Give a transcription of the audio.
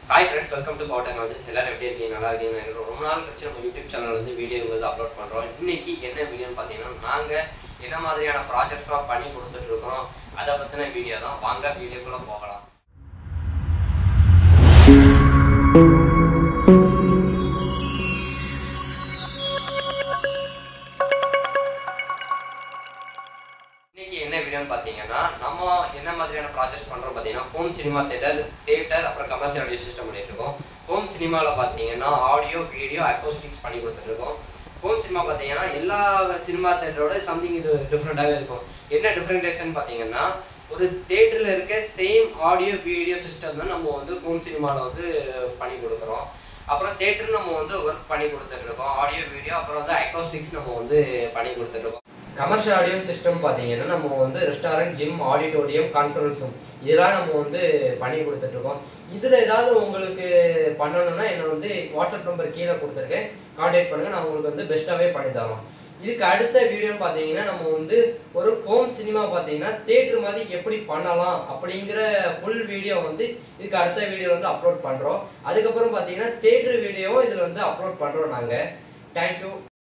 hi friends welcome to power technologies எல்லாரும் எப்படி இருக்கீங்க நல்லா இருக்கீங்க நினைக்கிறோம் ரொம்ப நாள் கழிச்சு நம்ம யூடியூப் சேனல் வந்து வீடியோ வந்து அப்லோட் பண்ணுறோம் இன்னைக்கு என்ன வீடியோன்னு பார்த்தீங்கன்னா நாங்கள் என்ன மாதிரியான ப்ராஜெக்ட்ஸ்லாம் பண்ணி கொடுத்துட்டு இருக்கிறோம் அதை பற்றின வீடியோ தான் வாங்க வீடியோக்குள்ளே போகலாம் இன்னைக்கு என்ன வீடியோன்னு பார்த்தீங்கன்னா நம்ம என்ன மாதிரியான ப்ராஜெக்ட்ஸ் பண்ணுறோம் பார்த்தீங்கன்னா ஹோம் சினிமா தேட்டர் தேட்டர் அப்புறம் கமர்ஷியல் ஆடியோ சிஸ்டம் பண்ணிட்டு இருக்கோம் ஹோம் சினிமாவில் பார்த்தீங்கன்னா ஆடியோ வீடியோ அக்கோஸ்டிக்ஸ் பண்ணி கொடுத்துட்டு இருக்கோம் ஹோம் சினிமா பார்த்தீங்கன்னா எல்லா சினிமா தேட்டரோட சம்திங் இது டிஃப்ரெண்ட்டாகவே இருக்கும் என்ன டிஃப்ரெண்டேஷன் பார்த்தீங்கன்னா ஒரு தேட்டரில் இருக்க சேம் ஆடியோ வீடியோ சிஸ்டம் தான் நம்ம வந்து ஹோம் சினிமாவில் வந்து பண்ணி கொடுக்குறோம் அப்புறம் தேட்டர் நம்ம வந்து ஒர்க் பண்ணி கொடுத்துட்டு இருக்கோம் ஆடியோ வீடியோ அப்புறம் வந்து அக்கோஸ்டிக்ஸ் நம்ம வந்து பண்ணி கொடுத்துட்டு இருக்கோம் கமர்ஷியல் ஆடியோ சிஸ்டம் பார்த்தீங்கன்னா நம்ம வந்து restaurant gym auditorium conference room இதெல்லாம் நம்ம வந்து பண்ணி கொடுத்துட்டு இருக்கோம் இதில் ஏதாவது உங்களுக்கு பண்ணணும்னா என்னை வந்து வாட்ஸ்அப் நம்பர் கீழே கொடுத்துருக்கேன் கான்டாக்ட் பண்ணுங்க நான் உங்களுக்கு வந்து பெஸ்ட்டாகவே பண்ணி தரோம் இதுக்கு அடுத்த வீடியோன்னு பார்த்தீங்கன்னா நம்ம வந்து ஒரு ஹோம் சினிமா பார்த்தீங்கன்னா தேட்டர் மாதிரி எப்படி பண்ணலாம் அப்படிங்கிற ஃபுல் வீடியோ வந்து இதுக்கு அடுத்த வீடியோ வந்து அப்லோட் பண்ணுறோம் அதுக்கப்புறம் பார்த்தீங்கன்னா தேட்டர் வீடியோவும் இதில் வந்து அப்லோட் பண்ணுறோம் நாங்கள் தேங்க்யூ